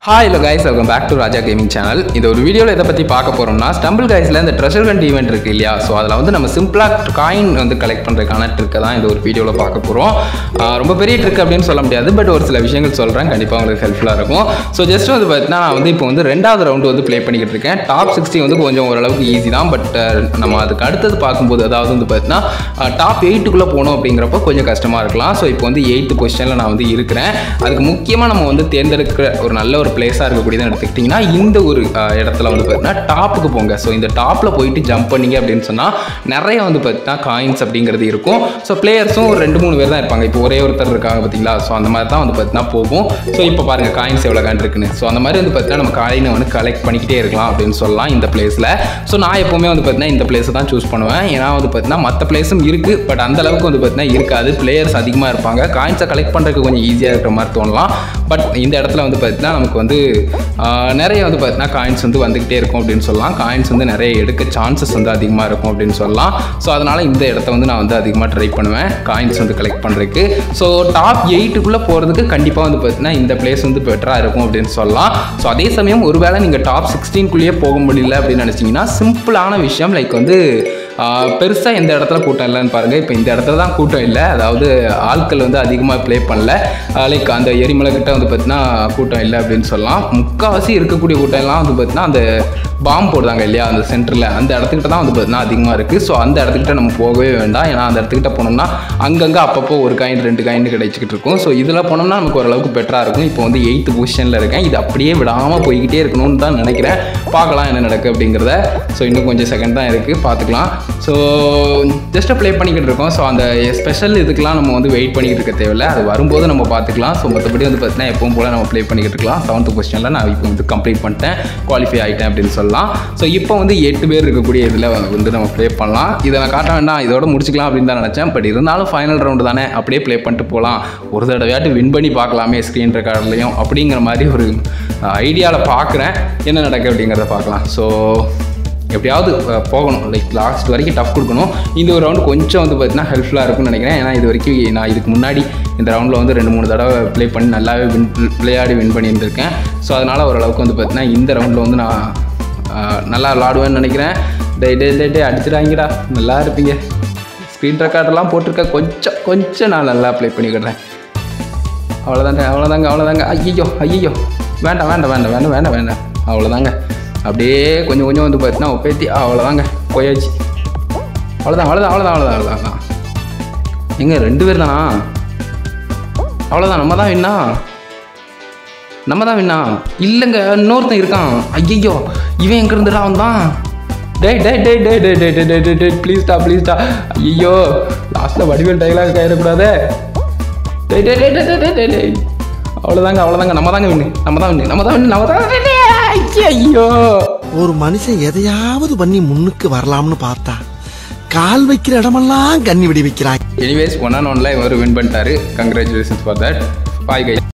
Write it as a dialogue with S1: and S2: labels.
S1: hi hello guys welcome back to Raja gaming channel இந்த ஒரு வீடியோவில் எதை பற்றி பார்க்க போகிறோம்னா ஸ்டம்பிள் கைஸில் இந்த ட்ரெஷர் கண்ட் ஈவெண்ட் இருக்கு இல்லையா ஸோ அதில் வந்து நம்ம சிம்பிளாக காயின் வந்து கலெக்ட் பண்ணுறதுக்கான ட்ரிக்கை தான் இந்த ஒரு வீடியோவில் பார்க்க போகிறோம் ரொம்ப பெரிய ட்ரிக் அப்படின்னு சொல்ல முடியாது பட் ஒரு சில விஷயங்கள் சொல்கிறேன் கண்டிப்பாக உங்களுக்கு ஹெல்ப்ஃபுல்லாக இருக்கும் ஸோ ஜஸ்ட் வந்து பார்த்தீங்கன்னா நான் வந்து இப்போ வந்து ரெண்டாவது ரவுண்டு வந்து ப்ளே பண்ணிக்கிட்டு இருக்கேன் டாப் சிக்ஸ்டி வந்து கொஞ்சம் ஓரளவுக்கு ஈஸி தான் பட் நம்ம அதுக்கு அடுத்தது பார்க்கும்போது அதாவது வந்து பார்த்தீங்கன்னா டாப் எயிட்டுக்குள்ளே போகணும் அப்படிங்கிறப்போ கொஞ்சம் கஷ்டமாக இருக்கலாம் ஸோ இப்போ வந்து எயித்து பொசிஷனில் நான் வந்து இருக்கிறேன் அதுக்கு முக்கியமாக நம்ம வந்து தேர்ந்தெடுக்கிற ஒரு நல்ல ஒரு பிளேஸாக இருக்கக்கூடியதை எடுத்துக்கிட்டிங்கன்னா இந்த ஒரு அஹ், இடத்துல வந்து பார்த்தீங்கன்னா டாப்புக்கு போங்க ஸோ இந்த டாப்பில் போயிட்டு ஜம்ப் பண்ணீங்க அப்படின்னு சொன்னால் நிறைய வந்து பார்த்தீங்கன்னா காயின்ஸ் அப்படிங்கிறது இருக்கும் ஸோ பிளேயர்ஸும் ஒரு ரெண்டு மூணு பேர் தான் இருப்பாங்க இப்போ ஒரே ஒருத்தர் இருக்காங்க பார்த்தீங்களா ஸோ அந்த மாதிரி தான் வந்து பார்த்தீங்கன்னா போகும் ஸோ இப்போ பாருங்கள் காயின்ஸ் எவ்வளோ காயின் இருக்குன்னு ஸோ அந்த மாதிரி வந்து பார்த்தீங்கன்னா நம்ம காயினை வந்து கலெக்ட் பண்ணிக்கிட்டே இருக்கலாம் அப்படின்னு சொல்லலாம் இந்த பிளேஸில் ஸோ நான் எப்போவுமே வந்து பார்த்தீங்கன்னா இந்த பிளேஸை தான் சூஸ் பண்ணுவேன் ஏன்னா வந்து பார்த்தீங்கன்னா மற்ற பிளேஸும் இருக்குது பட் அந்த அளவுக்கு வந்து பார்த்தீங்கன்னா இருக்காது பிளேயர்ஸ் அதிகமாக இருப்பாங்க காயின்ஸை கலெக்ட் பண்ணுறதுக்கு கொஞ்சம் ஈஸியாக இருக்கிற மாதிரி தோணலாம் பட் இந்த இடத்துல வந்து பார்த்தீங்கன்னா நமக்கு வந்து ஆஹ், நிறைய வந்து பார்த்தீங்கன்னா காயின்ஸ் வந்து வந்துக்கிட்டே இருக்கும் அப்படின்னு சொல்லலாம் காயின்ஸ் வந்து நிறைய எடுக்க சான்சஸ் வந்து அதிகமாக இருக்கும் அப்படின்னு சொல்லலாம் ஸோ அதனால் இந்த இடத்த வந்து நான் வந்து அதிகமாக ட்ரை பண்ணுவேன் காயின்ஸ் வந்து கலெக்ட் பண்ணுறதுக்கு ஸோ டாப் எயிட்டுக்குள்ளே போகிறதுக்கு கண்டிப்பாக வந்து பார்த்தீங்கன்னா இந்த பிளேஸ் வந்து பெட்டராக இருக்கும் அப்படின்னு சொல்லலாம் ஸோ அதே சமயம் ஒருவேளை நீங்கள் டாப் சிக்ஸ்டீன்குள்ளேயே போக முடியல அப்படின்னு நினச்சிங்கன்னா சிம்பிளான விஷயம் லைக் வந்து பெருசாக எந்த இடத்துல கூட்டம் இல்லைன்னு பாருங்கள் இப்போ இந்த இடத்துல தான் கூட்டம் இல்லை அதாவது ஆட்கள் வந்து அதிகமாக ப்ளே பண்ணல லைக் அந்த எரிமலை கிட்ட வந்து பார்த்தீங்கன்னா கூட்டம் இல்லை அப்படின்னு சொல்லலாம் முக்கால்வாசி இருக்கக்கூடிய கூட்டம் எல்லாம் வந்து பார்த்தீங்கன்னா அந்த பாம்பு போடுறாங்க இல்லையா அந்த சென்டரில் அந்த இடத்துக்கிட்ட தான் வந்து பார்த்தீங்கன்னா அதிகமாக இருக்குது ஸோ அந்த இடத்துக்கிட்ட நம்ம போகவே வேண்டாம் ஏன்னா அந்த இடத்துக்கிட்ட போனோம்னா அங்கங்கே அப்பப்போ ஒரு காயின் ரெண்டு காயின் கிடைச்சிக்கிட்டு இருக்கும் ஸோ இதில் போனோம்னா நமக்கு ஓரளவுக்கு பெட்டராக இருக்கும் இப்போ வந்து எயித்து பொசிஷனில் இருக்கேன் இது அப்படியே விடாமல் போய்கிட்டே இருக்கணும்னு தான் நினைக்கிறேன் பார்க்கலாம் என்ன நடக்கு அப்படிங்கிறத ஸோ இன்னும் கொஞ்சம் செகண்ட் தான் இருக்குது பார்த்துக்கலாம் ஸோ ஜஸ்ட்டு ப்ளே பண்ணிக்கிட்டு இருக்கோம் ஸோ அந்த ஸ்பெஷல் இதுக்கெலாம் நம்ம வந்து வெயிட் பண்ணிக்கிட்டு இருக்க தேவையில்ல அது வரும்போது நம்ம பார்த்துக்கலாம் ஸோ மற்றபடி வந்து பார்த்தீங்கன்னா எப்பவும் போல் நம்ம ப்ளே பண்ணிக்கிட்டு இருக்கலாம் செவன்த் பொசிஷனில் நான் இப்போ வந்து கம்ப்ளீட் பண்ணிட்டேன் குவாலிஃபை ஆகிட்டேன் அப்படின்னு சொல்லலாம் ஸோ இப்போ வந்து எட்டு பேர் இருக்கக்கூடிய இதில் வந்து நம்ம ப்ளே பண்ணலாம் இதை நான் காட்ட வேண்டாம் இதோட முடிச்சுக்கலாம் அப்படின்னு தான் நினச்சேன் பட் இருந்தாலும் ஃபைனல் ரவுண்டு தானே அப்படியே ப்ளே பண்ணிட்டு போகலாம் ஒரு தடவையாட்டு வின் பண்ணி பார்க்கலாமே ஸ்க்ரீன் ரெக்கார்ட்லையும் அப்படிங்கிற மாதிரி ஒரு ஐடியாவில் பார்க்குறேன் என்ன நடக்கு அப்படிங்கிறத பார்க்கலாம் ஸோ எப்படியாவது அஹ், போகணும் லைக் லாஸ்ட் வரைக்கும் டஃப் கொடுக்கணும் இந்த ஒரு ரவுண்டு கொஞ்சம் வந்து பார்த்தீங்கன்னா ஹெல்ப்ஃபுல்லாக இருக்கும்னு நினைக்கிறேன் ஏன்னா இது வரைக்கும் நான் இதுக்கு முன்னாடி இந்த ரவுண்டில் வந்து ரெண்டு மூணு தடவை ப்ளே பண்ணி நல்லாவே வின் விளையாடி வின் பண்ணியிருந்திருக்கேன் ஸோ அதனால் ஓரளவுக்கு வந்து பார்த்தீங்கன்னா இந்த ரவுண்டில் வந்து நான் அஹ், நல்லா விளாடுவேன்னு நினைக்கிறேன் டே டே டே டே அடிச்சிடாங்கடா நல்லா இருப்பீங்க ஸ்க்ரீன் ரெக்கார்டெல்லாம் போட்டிருக்க கொஞ்சம் கொஞ்சம் நான் நல்லா ப்ளே பண்ணிக்கிடுறேன் அவ்வளோதாங்க அவ்வளோதாங்க அவ்வளோதாங்க ஐயோ ஐயோ வேண்டாம் வேண்டாம் வேண்டாம் வேண்டாம் வேண்டாம் வேண்டாம் அவ்வளோதாங்க அப்படியே கொஞ்சம் கொஞ்சம் வந்து பார்த்தீங்கன்னா ஒப்பேத்தி அவ்வளோதாங்க போயாச்சு அவ்வளோதான் அவ்வளோதான் அவ்வளோதான் அவ்வளோதான் அவ்வளோதான் எங்க ரெண்டு பேர் தானா அவ்வளோதான் நம்ம தான் வின்னா நம்ம தான் வின்னா இல்லைங்க இன்னொருத்தன் இருக்கான் ஐயோ இவன் எங்க இருந்துடா வந்தான் டேய் டேய் டேய் டேய் டேய் டேய் டேய் டேய் டேய் டேய் ப்ளீஸ்டா ப்ளீஸ்டா ஐயோ லாஸ்ட்டில் வடிவேல் டைலாக் ஆயிடக்கூடாதே டேய் டேய் டேய் டேய் டேய் டேய் டேய் டேய் அவ்வளோதாங்க அவ்வளோதாங்க நம்ம தாங்க வின்னு நம்ம தான் வின்னு நம்ம தான் வின்னு நம்ம தான் வின்னு ஐயோ
S2: ஒரு மனுஷன் எதையாவது பண்ணி முன்னுக்கு வரலாம்னு பார்த்தா கால் வைக்கிற இடமெல்லாம் கண்ணி விடி வைக்கிறான்
S1: எனிவேஸ் ஒன் ஆன் ஒன்ல இவர் வின் பண்ணிட்டாரு congratulations for that boy guy